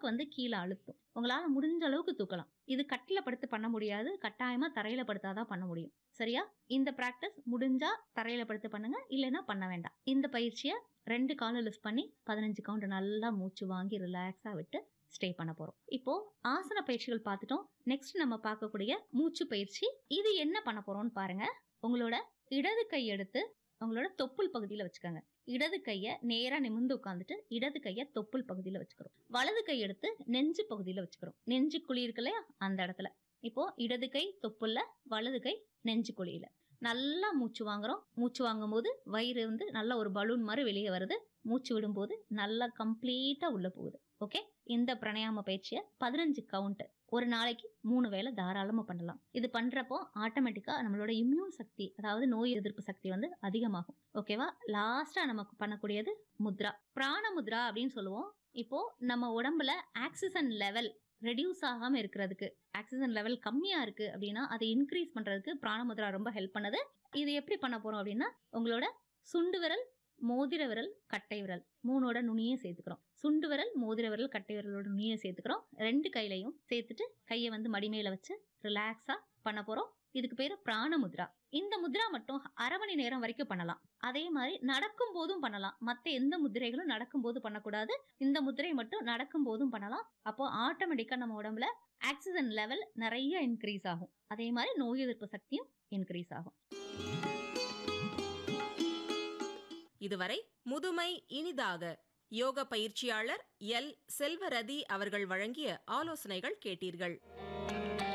stomach வந்து கீழே அழுத்தும் உங்களால முடிஞ்ச அளவுக்கு தூக்கலாம் இது கட்டில படுத்து பண்ண முடியாது கட்டாயமா தரையில படுத்தாதான் பண்ண முடியும் சரியா இந்த பிராக்டிஸ் முடிஞ்சா தரையில படுத்து பண்ணுங்க இல்லைன்னா பண்ண வேண்டாம் இந்த பயிற்சியை ரெண்டு காலை லிஃப்ட் பண்ணி பதினஞ்சு கவுண்ட் நல்லா மூச்சு வாங்கி ரிலாக்ஸா விட்டு ஸ்டே பண்ண போறோம் இப்போ ஆசன பயிற்சிகள் பார்த்துட்டோம் நெக்ஸ்ட் நம்ம பார்க்கக்கூடிய மூச்சு பயிற்சி இது என்ன பண்ண போறோம்னு பாருங்க உங்களோட இடது கை எடுத்து உங்களோட தொப்புள் பகுதியில் வச்சுக்கோங்க இடது கையை நேரா நிமிர்ந்து உட்காந்துட்டு இடது கையை தொப்புள் பகுதியில் வச்சுக்கிறோம் வலது கை எடுத்து நெஞ்சு பகுதியில் வச்சுக்கிறோம் நெஞ்சு குழி இருக்கு இல்லையா அந்த இடத்துல இப்போ இடது கை தொப்புள்ள வலது கை நெஞ்சு குழியில நல்லா மூச்சு வாங்குறோம் மூச்சு வாங்கும் போது வயிறு வந்து நல்ல ஒரு பலூன் மாதிரி வெளியே வருது மூச்சு விடும்போது நல்லா கம்ப்ளீட்டா உள்ள போகுது ஓகே இந்த பிராணாயாம பயிற்சியை பதினஞ்சு கவுண்ட் ஒரு நாளைக்கு மூணு வேளை தாராளமா பண்ணலாம் இது பண்றப்போ ஆட்டோமேட்டிக்கா நம்மளோட இம்யூன் சக்தி அதாவது நோய் எதிர்ப்பு சக்தி வந்து அதிகமாகும் ஓகேவா லாஸ்டா நமக்கு பண்ணக்கூடியது முத்ரா பிராண முத்ரா அப்படின்னு சொல்லுவோம் இப்போ நம்ம உடம்புல ஆக்சிஜன் லெவல் ரெடியூஸ் ஆகாம இருக்கிறதுக்கு ஆக்சிஜன் லெவல் கம்மியா இருக்கு அப்படின்னா அதை இன்க்ரீஸ் பண்றதுக்கு பிராணமுத்ரா ரொம்ப ஹெல்ப் பண்ணுது இது எப்படி பண்ண போறோம் அப்படின்னா உங்களோட சுண்டு விரல் மோதிர விரல் கட்டை விரல் மூணோட நுனியை சேர்த்துக்கிறோம் சுண்டு விரல் மோதிர விரல் கட்டை விரலோட நுனியை சேர்த்துக்கிறோம் ரெண்டு கையிலையும் சேர்த்துட்டு கையை வந்து மடிமேல வச்சு ரிலாக்ஸா பண்ண போறோம் இதுக்கு பேரு பிராண முத்ரா இந்த முத்ரா மட்டும் அரை மணி நேரம் வரைக்கும் பண்ணலாம் அதே மாதிரி நடக்கும் போதும் பண்ணலாம் மத்த எந்த முத்திரைகளும் நடக்கும் போது பண்ணக்கூடாது இந்த முத்திரை மட்டும் நடக்கும் போதும் பண்ணலாம் அப்போ ஆட்டோமேட்டிக்கா நம்ம உடம்புல ஆக்சிஜன் லெவல் நிறைய இன்க்ரீஸ் ஆகும் அதே மாதிரி நோய் எதிர்ப்பு சக்தியும் இன்க்ரீஸ் ஆகும் இதுவரை முதுமை இனிதாக யோக பயிற்சியாளர் எல் செல்வரதி அவர்கள் வழங்கிய ஆலோசனைகள் கேட்டீர்கள்